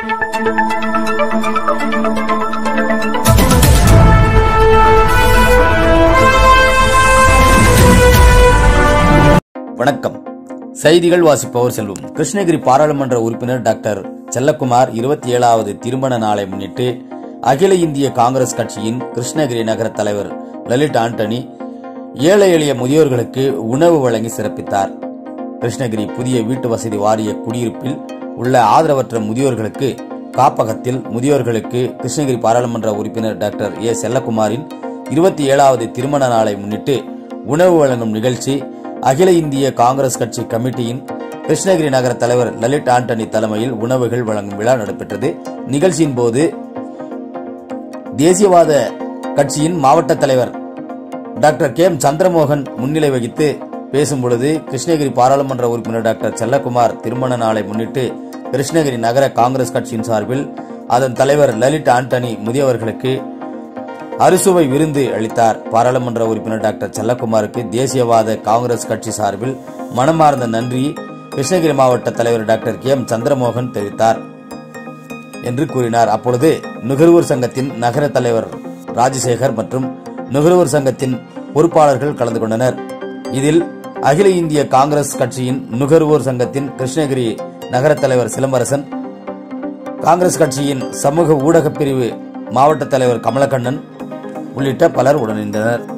வணக்கம் செய்திகள் வாசிப்பவர் செல்வம் கிருஷ்ணகிரி பாராளுமன்ற உறுப்பினர் டாக்டர் செல்லக்குமார் இருபத்தி ஏழாவது திருமண நாளை முன்னிட்டு அகில இந்திய காங்கிரஸ் கட்சியின் கிருஷ்ணகிரி நகர தலைவர் லலித் ஆண்டனி ஏழை எளிய முதியோர்களுக்கு உணவு வழங்கி சிறப்பித்தார் கிருஷ்ணகிரி புதிய வீட்டு வசதி வாரிய குடியிருப்பில் உள்ள ஆதரவற்ற முதியோர்களுக்கு காப்பகத்தில் முதியோர்களுக்கு கிருஷ்ணகிரி பாராளுமன்ற உறுப்பினர் டாக்டர் ஏ செல்லக்குமாரின் இருபத்தி ஏழாவது திருமண நாளை முன்னிட்டு உணவு வழங்கும் நிகழ்ச்சி அகில இந்திய காங்கிரஸ் கட்சி கமிட்டியின் கிருஷ்ணகிரி நகர தலைவர் லலித் ஆண்டனி தலைமையில் உணவுகள் வழங்கும் விழா நடைபெற்றது நிகழ்ச்சியின் போது தேசியவாத கட்சியின் மாவட்ட தலைவர் டாக்டர் கே எம் சந்திரமோகன் முன்னிலை வகித்து பேசும் பொழுது கிருஷ்ணகிரி பாராளுமன்ற உறுப்பினர் டாக்டர் செல்லக்குமார் திருமண நாளை முன்னிட்டு கிருஷ்ணகிரி நகர காங்கிரஸ் கட்சியின் சார்பில் அதன் தலைவர் லலித் ஆண்டனி முதியவர்களுக்கு அறுசுவை விருந்து அளித்தார் பாராளுமன்ற உறுப்பினர் டாக்டர் செல்லக்குமாருக்கு தேசியவாத காங்கிரஸ் கட்சி சார்பில் மனமார்ந்த நன்றி கிருஷ்ணகிரி மாவட்ட தலைவர் டாக்டர் கே எம் சந்திரமோகன் தெரிவித்தார் என்று கூறினார் அப்பொழுது நுகர்வோர் சங்கத்தின் நகர தலைவர் ராஜசேகர் மற்றும் நுகர்வோர் சங்கத்தின் பொறுப்பாளர்கள் கலந்து கொண்டனர் இதில் அகில இந்திய காங்கிரஸ் கட்சியின் நுகர்வோர் சங்கத்தின் கிருஷ்ணகிரி நகர தலைவர் சிலம்பரசன் காங்கிரஸ் கட்சியின் சமூக ஊடகப் பிரிவு மாவட்ட தலைவர் கமலக்கண்ணன் உள்ளிட்ட பலர் உடனிருந்தனர்